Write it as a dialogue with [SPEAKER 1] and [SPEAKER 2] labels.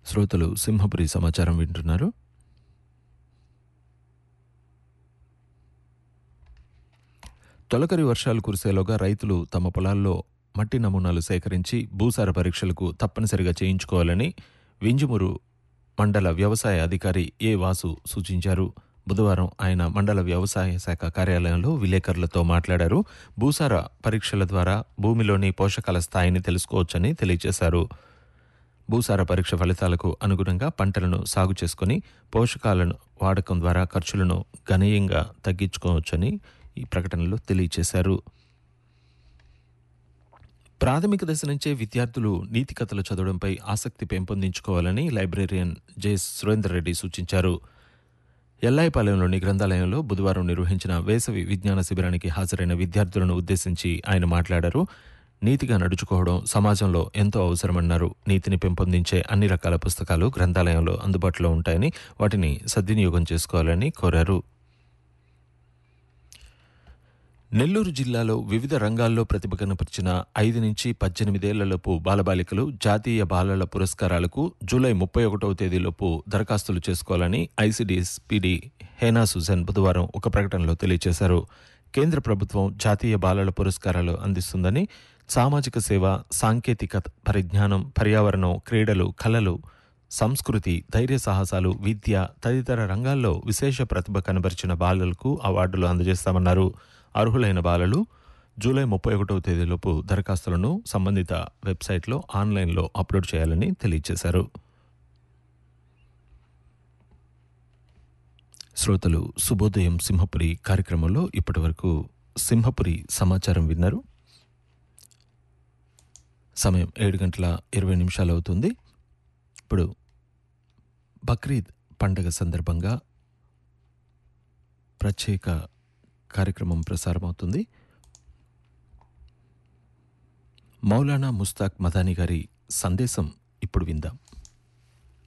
[SPEAKER 1] శ్రోతలు సింహపురి సమాచారం వింటున్నారు తొలకరి వర్షాలు కురిసేలోగా రైతులు తమ పొలాల్లో మట్టి నమూనాలు సేకరించి భూసార పరీక్షలకు తప్పనిసరిగా చేయించుకోవాలని వింజమూరు మండల వ్యవసాయ అధికారి ఏ వాసు సూచించారు బుధవారం ఆయన మండల వ్యవసాయ శాఖ కార్యాలయంలో విలేకరులతో మాట్లాడారు భూసార పరీక్షల ద్వారా భూమిలోని పోషకాల స్థాయిని తెలుసుకోవచ్చని తెలియజేశారు భూసార పరీక్ష ఫలితాలకు అనుగుణంగా పంటలను సాగు చేసుకుని పోషకాలను వాడకం ద్వారా ఖర్చులను గణనీయంగా తగ్గించుకోవచ్చని ఈ ప్రకటనలో తెలియజేశారు ప్రాథమిక దశ నుంచే విద్యార్థులు నీతి కథలు చదవడంపై ఆసక్తి పెంపొందించుకోవాలని లైబ్రేరియన్ జె సురేందర్ రెడ్డి సూచించారు ఎల్లాయిపాలెంలోని గ్రంథాలయంలో బుధవారం నిర్వహించిన వేసవి విజ్ఞాన శిబిరానికి హాజరైన విద్యార్థులను ఉద్దేశించి ఆయన మాట్లాడారు నీతిగా నడుచుకోవడం సమాజంలో ఎంతో అవసరమన్నారు నీతిని పెంపొందించే అన్ని రకాల పుస్తకాలు గ్రంథాలయంలో అందుబాటులో ఉంటాయని వాటిని సద్వినియోగం చేసుకోవాలని కోరారు నెల్లూరు జిల్లాలో వివిధ రంగాల్లో ప్రతిభ కనపరిచిన ఐదు నుంచి పద్దెనిమిదేళ్లలోపు బాలబాలికలు జాతీయ బాలల పురస్కారాలకు జూలై ముప్పై ఒకటవ తేదీలోపు దరఖాస్తులు చేసుకోవాలని ఐసీడీఎస్ పీడీ హేనా సుజన్ బుధవారం ఒక ప్రకటనలో తెలియజేశారు కేంద్ర ప్రభుత్వం జాతీయ బాలల పురస్కారాలు అందిస్తుందని సామాజిక సేవ సాంకేతిక పరిజ్ఞానం పర్యావరణం క్రీడలు కళలు సంస్కృతి ధైర్య సాహసాలు విద్య తదితర రంగాల్లో విశేష ప్రతిభ కనబరిచిన బాలలకు అవార్డులు అందజేస్తామన్నారు అర్హులైన బాలలు జూలై ముప్పై ఒకటవ తేదీలోపు దరఖాస్తులను సంబంధిత వెబ్సైట్లో ఆన్లైన్లో అప్లోడ్ చేయాలని తెలియజేశారు శ్రోతలు శుభోదయం సింహపురి కార్యక్రమంలో ఇప్పటివరకు సింహపురి సమాచారం విన్నారు సమయం ఏడు గంటల ఇరవై నిమిషాలు అవుతుంది ఇప్పుడు బక్రీద్ పండగ సందర్భంగా ప్రత్యేక కార్యక్రమం ప్రసారమవుతుంది మౌలానా ముస్తాక్ మదాని గారి సందేశం ఇప్పుడు విందాం